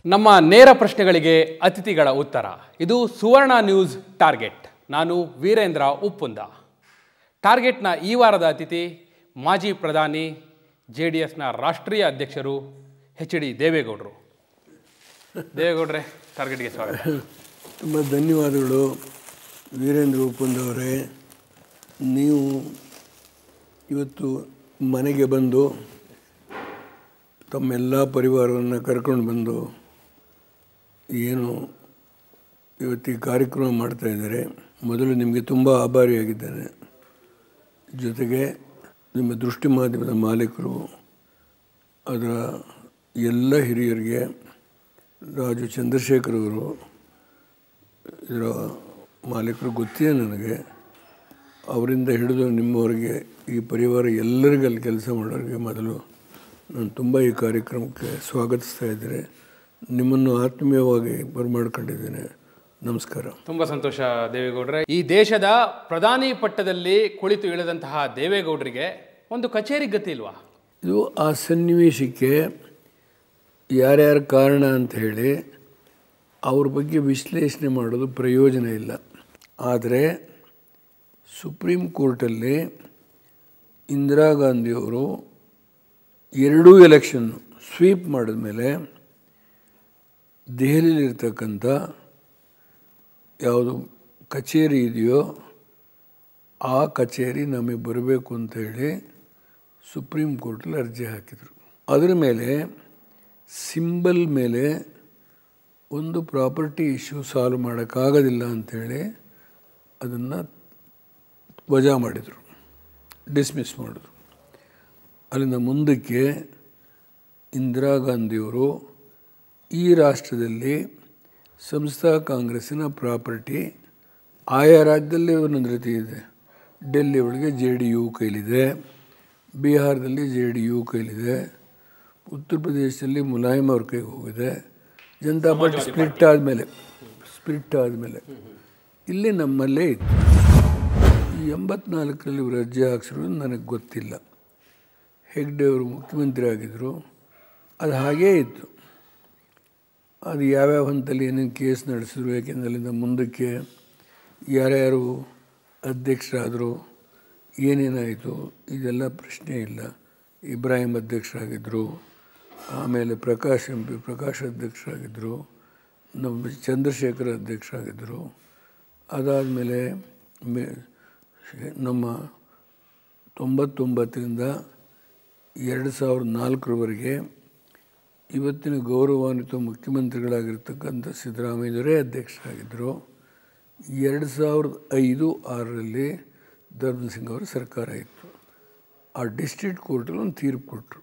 ನಮ್ಮ ನೇರ ಪ್ರಶ್ನೆಗಳಿಗೆ ಅತಿಥಿಗಳ ಉತ್ತರ ಇದು ಸುವರ್ಣ ನ್ಯೂಸ್ ಟಾರ್ಗೆಟ್ ನಾನು ವೀರೇಂದ್ರ ಉಪ್ಪುಂದ ಟಾರ್ಗೆಟ್ನ ಈ ವಾರದ ಅತಿಥಿ ಮಾಜಿ ಪ್ರಧಾನಿ ಜೆ ಡಿ ಎಸ್ನ ರಾಷ್ಟ್ರೀಯ ಅಧ್ಯಕ್ಷರು ಎಚ್ ಡಿ ದೇವೇಗೌಡರು ದೇವೇಗೌಡ್ರೆ ಟಾರ್ಗೆಟ್ಗೆ ಸ್ವಾಗತ ತುಂಬ ಧನ್ಯವಾದಗಳು ವೀರೇಂದ್ರ ಉಪ್ಪಂದವರೇ ನೀವು ಇವತ್ತು ಮನೆಗೆ ಬಂದು ತಮ್ಮೆಲ್ಲ ಪರಿವಾರವನ್ನು ಕರ್ಕೊಂಡು ಬಂದು ಏನು ಇವತ್ತು ಈ ಕಾರ್ಯಕ್ರಮ ಮಾಡ್ತಾ ಇದ್ದಾರೆ ಮೊದಲು ನಿಮಗೆ ತುಂಬ ಆಭಾರಿಯಾಗಿದ್ದೇನೆ ಜೊತೆಗೆ ನಿಮ್ಮ ದೃಷ್ಟಿ ಮಾಧ್ಯಮದ ಮಾಲೀಕರು ಅದರ ಎಲ್ಲ ಹಿರಿಯರಿಗೆ ರಾಜು ಚಂದ್ರಶೇಖರ್ ಅವರು ಇದರ ಮಾಲೀಕರು ಗೊತ್ತಿದೆ ನನಗೆ ಅವರಿಂದ ಹಿಡಿದು ನಿಮ್ಮವರೆಗೆ ಈ ಪರಿವಾರ ಎಲ್ಲರಿಗೂ ಅಲ್ಲಿ ಕೆಲಸ ಮಾಡೋರಿಗೆ ಮೊದಲು ನಾನು ತುಂಬ ಈ ಕಾರ್ಯಕ್ರಮಕ್ಕೆ ಸ್ವಾಗತಿಸ್ತಾ ಇದ್ದೇನೆ ನಿಮ್ಮನ್ನು ಆತ್ಮೀಯವಾಗಿ ಬರಮಾಡ್ಕೊಂಡಿದ್ದೇನೆ ನಮಸ್ಕಾರ ತುಂಬ ಸಂತೋಷ ದೇವೇಗೌಡ್ರೆ ಈ ದೇಶದ ಪ್ರಧಾನಿ ಪಟ್ಟದಲ್ಲಿ ಕುಳಿತು ಇಳಿದಂತಹ ದೇವೇಗೌಡರಿಗೆ ಒಂದು ಕಚೇರಿ ಗತಿ ಇಲ್ವಾ ಇದು ಆ ಸನ್ನಿವೇಶಕ್ಕೆ ಯಾರ್ಯಾರ ಕಾರಣ ಅಂತ ಹೇಳಿ ಅವ್ರ ಬಗ್ಗೆ ವಿಶ್ಲೇಷಣೆ ಮಾಡೋದು ಪ್ರಯೋಜನ ಇಲ್ಲ ಆದರೆ ಸುಪ್ರೀಂ ಕೋರ್ಟಲ್ಲಿ ಇಂದಿರಾ ಗಾಂಧಿಯವರು ಎರಡೂ ಎಲೆಕ್ಷನ್ ಸ್ವೀಪ್ ಮಾಡಿದ ಮೇಲೆ ದೆಹಲಿಯಲ್ಲಿರ್ತಕ್ಕಂಥ ಯಾವುದು ಕಚೇರಿ ಇದೆಯೋ ಆ ಕಚೇರಿ ನಮಗೆ ಬರಬೇಕು ಅಂತ ಹೇಳಿ ಸುಪ್ರೀಂ ಕೋರ್ಟಲ್ಲಿ ಅರ್ಜಿ ಹಾಕಿದರು ಅದರ ಮೇಲೆ ಸಿಂಬಲ್ ಮೇಲೆ ಒಂದು ಪ್ರಾಪರ್ಟಿ ಇಶ್ಯೂ ಸಾಲ್ವ್ ಮಾಡೋಕ್ಕಾಗೋದಿಲ್ಲ ಅಂಥೇಳಿ ಅದನ್ನು ವಜಾ ಮಾಡಿದರು ಡಿಸ್ಮಿಸ್ ಮಾಡಿದ್ರು ಅಲ್ಲಿಂದ ಮುಂದಕ್ಕೆ ಇಂದಿರಾ ಗಾಂಧಿಯವರು ಈ ರಾಷ್ಟ್ರದಲ್ಲಿ ಸಂಸ್ಥಾ ಕಾಂಗ್ರೆಸ್ಸಿನ ಪ್ರಾಪರ್ಟಿ ಆಯಾ ರಾಜ್ಯದಲ್ಲಿ ಒಂದೊಂದು ರೀತಿ ಇದೆ ಡೆಲ್ಲಿ ಒಳಗೆ ಜೆ ಡಿ ಯು ಕೈಲಿದೆ ಬಿಹಾರದಲ್ಲಿ ಜೆ ಡಿ ಯು ಕೈಲಿದೆ ಉತ್ತರ ಪ್ರದೇಶದಲ್ಲಿ ಮುಲಾಯಂ ಅವ್ರ ಕೈಗೆ ಹೋಗಿದೆ ಜನತಾ ಪಾರ್ಟಿ ಸ್ಪ್ಲಿಟ್ ಆದಮೇಲೆ ಸ್ಪ್ಲಿಟ್ ಆದಮೇಲೆ ಇಲ್ಲಿ ನಮ್ಮಲ್ಲೇ ಇತ್ತು ಈ ಎಂಬತ್ನಾಲ್ಕರಲ್ಲಿ ಇವರು ಅರ್ಜಿ ಹಾಕ್ಸಿರೋದು ನನಗೆ ಗೊತ್ತಿಲ್ಲ ಹೆಗ್ಡೆ ಅವರು ಮುಖ್ಯಮಂತ್ರಿ ಆಗಿದ್ದರು ಅದು ಹಾಗೇ ಇತ್ತು ಅದು ಯಾವ್ಯಾವ ಹಂತದಲ್ಲಿ ಏನೇನು ಕೇಸ್ ನಡೆಸಿದ್ರು ಯಾಕೆಂದ್ರೆ ಅಲ್ಲಿಂದ ಮುಂದಕ್ಕೆ ಯಾರ್ಯಾರು ಅಧ್ಯಕ್ಷರಾದರು ಏನೇನಾಯಿತು ಇದೆಲ್ಲ ಪ್ರಶ್ನೆ ಇಲ್ಲ ಇಬ್ರಾಹಿಂ ಅಧ್ಯಕ್ಷರಾಗಿದ್ದರು ಆಮೇಲೆ ಪ್ರಕಾಶ್ ಎಂ ಪಿ ಪ್ರಕಾಶ್ ಅಧ್ಯಕ್ಷರಾಗಿದ್ದರು ನಮ್ಮ ಚಂದ್ರಶೇಖರ್ ಅಧ್ಯಕ್ಷರಾಗಿದ್ದರು ಅದಾದಮೇಲೆ ಮೇ ನಮ್ಮ ತೊಂಬತ್ತೊಂಬತ್ತರಿಂದ ಎರಡು ಸಾವಿರದ ನಾಲ್ಕರವರೆಗೆ ಇವತ್ತಿನ ಗೌರವಾನ್ವಿತ ಮುಖ್ಯಮಂತ್ರಿಗಳಾಗಿರ್ತಕ್ಕಂಥ ಸಿದ್ದರಾಮಯ್ಯವರೇ ಅಧ್ಯಕ್ಷರಾಗಿದ್ದರು ಎರಡು ಸಾವಿರದ ಐದು ಆರರಲ್ಲಿ ಧರ್ಮ ಸಿಂಗ್ ಅವರ ಸರ್ಕಾರ ಇತ್ತು ಆ ಡಿಸ್ಟ್ರಿಕ್ಟ್ ಕೋರ್ಟಲ್ಲಿ ಒಂದು ತೀರ್ಪು ಕೊಟ್ಟರು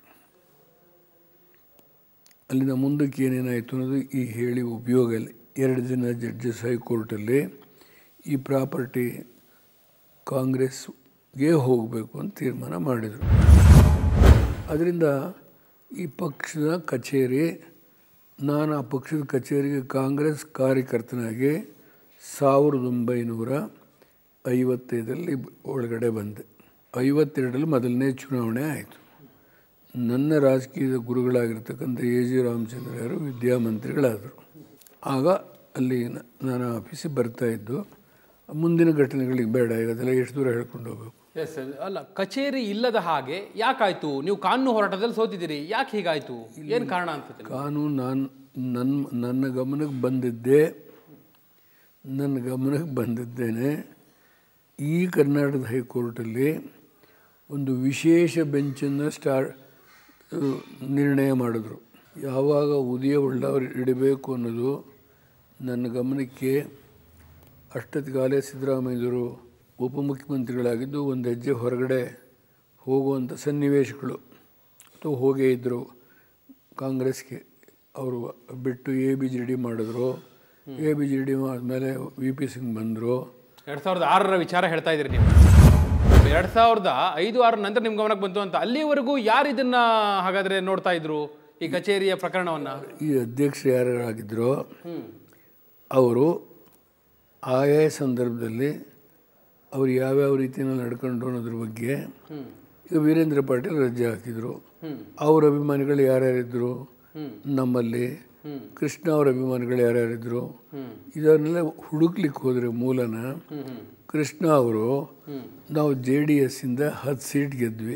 ಅಲ್ಲಿಂದ ಮುಂದಕ್ಕೆ ಏನೇನಾಯಿತು ಅನ್ನೋದು ಈ ಹೇಳಿ ಉಪಯೋಗ ಇಲ್ಲ ಎರಡು ಜನ ಜಡ್ಜಸ್ ಹೈಕೋರ್ಟಲ್ಲಿ ಈ ಪ್ರಾಪರ್ಟಿ ಕಾಂಗ್ರೆಸ್ಗೆ ಹೋಗಬೇಕು ಅಂತ ತೀರ್ಮಾನ ಮಾಡಿದರು ಅದರಿಂದ ಈ ಪಕ್ಷದ ಕಚೇರಿ ನಾನು ಆ ಪಕ್ಷದ ಕಚೇರಿಗೆ ಕಾಂಗ್ರೆಸ್ ಕಾರ್ಯಕರ್ತನಾಗಿ ಸಾವಿರದ ಒಂಬೈನೂರ ಐವತ್ತೈದರಲ್ಲಿ ಒಳಗಡೆ ಬಂದೆ ಐವತ್ತೆರಡರಲ್ಲಿ ಮೊದಲನೇ ಚುನಾವಣೆ ಆಯಿತು ನನ್ನ ರಾಜಕೀಯದ ಗುರುಗಳಾಗಿರ್ತಕ್ಕಂಥ ಎ ಜಿ ರಾಮಚಂದ್ರರು ವಿದ್ಯಾಮಂತ್ರಿಗಳಾದರು ಆಗ ಅಲ್ಲಿ ನ- ನಾನು ಆಫೀಸಿಗೆ ಬರ್ತಾಯಿದ್ದು ಮುಂದಿನ ಘಟನೆಗಳಿಗೆ ಬೇಡ ಈಗ ಅದೆಲ್ಲ ಎಷ್ಟು ದೂರ ಹೇಳ್ಕೊಂಡು ಹೋಗ್ಬೇಕು ಎಸ್ ಅಲ್ಲ ಕಚೇರಿ ಇಲ್ಲದ ಹಾಗೆ ಯಾಕಾಯ್ತು ನೀವು ಕಾನೂನು ಹೋರಾಟದಲ್ಲಿ ಸೋತಿದ್ದೀರಿ ಯಾಕೆ ಹೀಗಾಯ್ತು ಏನು ಕಾರಣ ಅನ್ಸುತ್ತೆ ನಿಮ್ಗೆ? ಕಾನೂನು ನಾನು ನನ್ನ ನನ್ನ ಗಮನಕ್ಕೆ ಬಂದಿದ್ದೇ ನನ್ನ ಗಮನಕ್ಕೆ ಬಂದಿದ್ದೇನೆ ಈ ಕರ್ನಾಟಕದ ಹೈಕೋರ್ಟಲ್ಲಿ ಒಂದು ವಿಶೇಷ ಬೆಂಚನ್ನು ಸ್ಟಾರ್ ನಿರ್ಣಯ ಮಾಡಿದ್ರು ಯಾವಾಗ ಉದಯ ಉಳ್ಳವರು ಇಡಬೇಕು ಅನ್ನೋದು ನನ್ನ ಗಮನಕ್ಕೆ ಅಷ್ಟೊತ್ತಿಗಾಲೇ ಸಿದ್ದರಾಮಯ್ಯವರು ಉಪಮುಖ್ಯಮಂತ್ರಿಗಳಾಗಿದ್ದು ಒಂದು ಹೆಜ್ಜೆ ಹೊರಗಡೆ ಹೋಗುವಂಥ ಸನ್ನಿವೇಶಗಳು ಅಥವಾ ಹೋಗೇ ಇದ್ದರು ಕಾಂಗ್ರೆಸ್ಗೆ ಅವರು ಬಿಟ್ಟು ಎ ಬಿ ಜಿ ಡಿ ಮಾಡಿದ್ರು ಎ ಬಿ ಜಿ ಡಿ ಆದಮೇಲೆ ವಿ ಪಿ ಸಿಂಗ್ ಬಂದರು ಎರಡ್ ಸಾವಿರದ ಆರರ ವಿಚಾರ ಹೇಳ್ತಾ ಇದ್ದೀರಿ ನೀವು ಎರಡ್ ಸಾವಿರದ ಐದು ಆರು ನಂತರ ನಿಮ್ ಗಮನಕ್ಕೆ ಬಂತು ಅಂತ ಅಲ್ಲಿವರೆಗೂ ಯಾರು ಇದನ್ನ ಹಾಗಾದ್ರೆ ನೋಡ್ತಾ ಇದ್ರು ಈ ಕಚೇರಿಯ ಪ್ರಕರಣವನ್ನ ಈ ಅಧ್ಯಕ್ಷರು ಯಾರ್ಯಾರಾಗಿದ್ದರೋ ಅವರು ಆಯಾ ಸಂದರ್ಭದಲ್ಲಿ ಅವ್ರು ಯಾವ್ಯಾವ ರೀತಿಯಲ್ಲಿ ನಡ್ಕೊಂಡ್ರು ಅನ್ನೋದ್ರ ಬಗ್ಗೆ ಈಗ ವೀರೇಂದ್ರ ಪಾಟೀಲ್ ರಜೆ ಹಾಕಿದರು ಅವ್ರ ಅಭಿಮಾನಿಗಳು ಯಾರ್ಯಾರಿದ್ದರು ನಮ್ಮಲ್ಲಿ ಕೃಷ್ಣ ಅವರ ಅಭಿಮಾನಿಗಳು ಯಾರ್ಯಾರಿದ್ರು ಇದನ್ನೆಲ್ಲ ಹುಡುಕ್ಲಿಕ್ಕೆ ಹೋದರೆ ಮೂಲನ ಕೃಷ್ಣ ಅವರು ನಾವು ಜೆ ಡಿ ಎಸ್ಸಿಂದ ಹತ್ತು ಸೀಟ್ ಗೆದ್ವಿ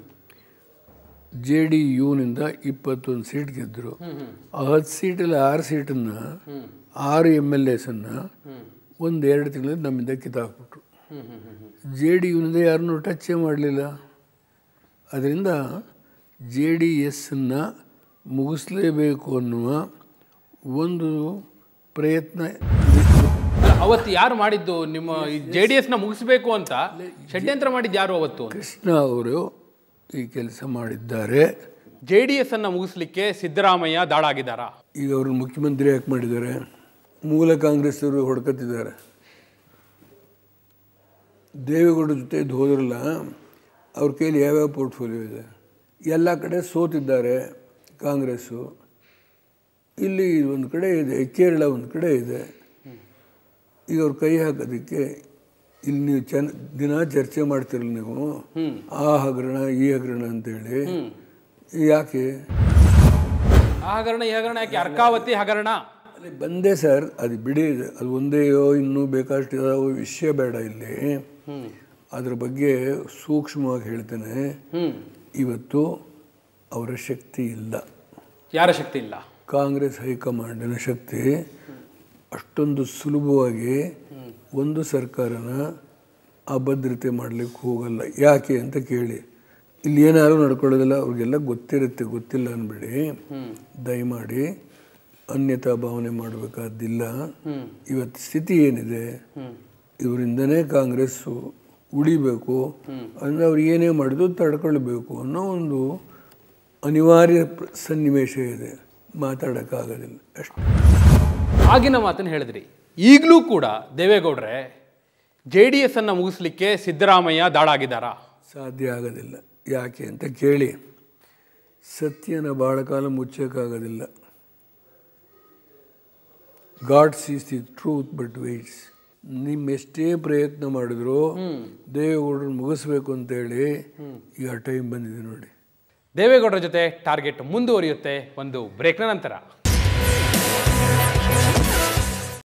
ಜೆ ಡಿ ಯುನಿಂದ ಇಪ್ಪತ್ತೊಂದು ಸೀಟ್ ಗೆದ್ದರು ಆ ಹತ್ತು ಸೀಟಲ್ಲಿ ಆರು ಸೀಟನ್ನು ಆರು ಎಮ್ ಎಲ್ ಎಸನ್ನು ಒಂದು ಎರಡು ತಿಂಗಳಲ್ಲಿ ನಮ್ಮಿಂದ ಕಿತ್ತಾಕ್ಬಿಟ್ರು ಜೆ ಡಿ ಯುನಿಂದ ಯಾರನ್ನೂ ಟಚ್ಚೇ ಮಾಡಲಿಲ್ಲ ಅದರಿಂದ ಜೆ ಡಿ ಎಸ್ಸನ್ನು ಮುಗಿಸ್ಲೇಬೇಕು ಅನ್ನುವ ಒಂದು ಪ್ರಯತ್ನ ಅಲ್ಲ, ಅವತ್ತು ಯಾರು ಮಾಡಿದ್ದು ನಿಮ್ಮ ಜೆ ಡಿ ಎಸ್ನ ಮುಗಿಸ್ಬೇಕು ಅಂತ ಷಡ್ಯಂತ್ರ ಮಾಡಿದ್ದು ಯಾರು ಅವತ್ತು ಕೃಷ್ಣ ಅವರು ಈ ಕೆಲಸ ಮಾಡಿದ್ದಾರೆ ಜೆ ಡಿ ಎಸ್ ಅನ್ನ ಮುಗಿಸ್ಲಿಕ್ಕೆ ಸಿದ್ದರಾಮಯ್ಯ ದಾಳಾಗಿದ್ದಾರಾ ಈಗ ಅವ್ರನ್ನ ಮುಖ್ಯಮಂತ್ರಿ ಯಾಕೆ ಮಾಡಿದ್ದಾರೆ ಮೂಲ ಕಾಂಗ್ರೆಸ್ಸವರು ಹೊಡ್ಕತ್ತಿದ್ದಾರೆ ದೇವೇಗೌಡರ ಜೊತೆ ಇದ್ದು ಹೋದ್ರಲ್ಲ ಅವ್ರ ಕೈಲಿ ಯಾವ್ಯಾವ ಪೋರ್ಟ್ಫೋಲಿಯೋ ಇದೆ ಎಲ್ಲ ಕಡೆ ಸೋತಿದ್ದಾರೆ ಕಾಂಗ್ರೆಸ್ಸು ಇಲ್ಲಿ ಒಂದು ಕಡೆ ಇದೆ ಕೇರಳ ಒಂದು ಕಡೆ ಇದೆ ಈಗ ಅವ್ರು ಕೈ ಹಾಕೋದಕ್ಕೆ ಇಲ್ಲಿ ನೀವು ಚೆನ್ನ ದಿನ ಚರ್ಚೆ ಮಾಡ್ತಿರಲ್ಲ ನೀವು ಆ ಹಗರಣ ಈ ಹಗರಣ ಅಂತೇಳಿ ಯಾಕೆ ಆ ಹಗರಣ ಈ ಹಗರಣ ಯಾಕೆ ಅರ್ಕಾವತಿ ಹಗರಣ ಅಲ್ಲಿ ಬಂದೆ ಸರ್ ಅದು ಬಿಡಿ ಅದು ಒಂದೇಯೋ ಇನ್ನೂ ಬೇಕಷ್ಟು ಇದಾವೋ ವಿಷಯ ಬೇಡ ಇಲ್ಲಿ ಅದ್ರ ಬಗ್ಗೆ ಸೂಕ್ಷ್ಮವಾಗಿ ಹೇಳ್ತೇನೆ ಹ್ಮ್ ಇವತ್ತು ಅವರ ಶಕ್ತಿ ಇಲ್ಲ ಯಾರ ಶಕ್ತಿ ಇಲ್ಲ ಕಾಂಗ್ರೆಸ್ ಹೈಕಮಾಂಡಿನ ಶಕ್ತಿ ಅಷ್ಟೊಂದು ಸುಲಭವಾಗಿ ಒಂದು ಸರ್ಕಾರನ ಅಭದ್ರತೆ ಮಾಡಲಿಕ್ಕೆ ಹೋಗಲ್ಲ ಯಾಕೆ ಅಂತ ಕೇಳಿ ಇಲ್ಲಿ ಏನಾದ್ರು ನಡ್ಕೊಳ್ಳೋದಿಲ್ಲ ಅವ್ರಿಗೆಲ್ಲ ಗೊತ್ತಿರುತ್ತೆ ಗೊತ್ತಿಲ್ಲ ಅಂದ್ಬಿಡಿ ದಯಮಾಡಿ ಅನ್ಯತಾ ಭಾವನೆ ಮಾಡಬೇಕಾದ್ದಿಲ್ಲ ಇವತ್ತು ಸ್ಥಿತಿ ಏನಿದೆ ಇವರಿಂದನೇ ಕಾಂಗ್ರೆಸ್ಸು ಉಳಿಬೇಕು ಅಂದರೆ ಅವ್ರು ಏನೇ ಮಾಡಿದ್ರು ತಡ್ಕೊಳ್ಬೇಕು ಅನ್ನೋ ಒಂದು ಅನಿವಾರ್ಯ ಪ್ರ- ಸನ್ನಿವೇಶ ಇದೆ ಮಾತಾಡೋಕ್ಕಾಗೋದಿಲ್ಲ ಅಷ್ಟೇ ಆಗಿನ ಮಾತನ್ನು ಹೇಳಿದ್ರಿ ಈಗಲೂ ಕೂಡ ದೇವೇಗೌಡ್ರೆ ಜೆ ಡಿ ಎಸ್ ಅನ್ನ ಮುಗಿಸ್ಲಿಕ್ಕೆ ಸಿದ್ದರಾಮಯ್ಯ ದಾಳಾಗಿದ್ದಾರಾ ಸಾಧ್ಯ ಆಗೋದಿಲ್ಲ ಯಾಕೆ ಅಂತ ಕೇಳಿ ಸತ್ಯನ ಭಾಳ ಕಾಲ ಮುಚ್ಚೋಕ್ಕಾಗೋದಿಲ್ಲ God sees the truth but waits ನಿಮ್ಮ ಎಷ್ಟೇ ಪ್ರಯತ್ನ ಮಾಡಿದ್ರು ದೇವೇಗೌಡರನ್ನ ಮುಗಿಸ್ಬೇಕು ಅಂತೇಳಿ ಈಗ ಟೈಮ್ ಬಂದಿದೆ ನೋಡಿ ದೇವೇಗೌಡರ ಜೊತೆ ಟಾರ್ಗೆಟ್ ಮುಂದುವರಿಯುತ್ತೆ ಒಂದು ಬ್ರೇಕ್ನ ನಂತರ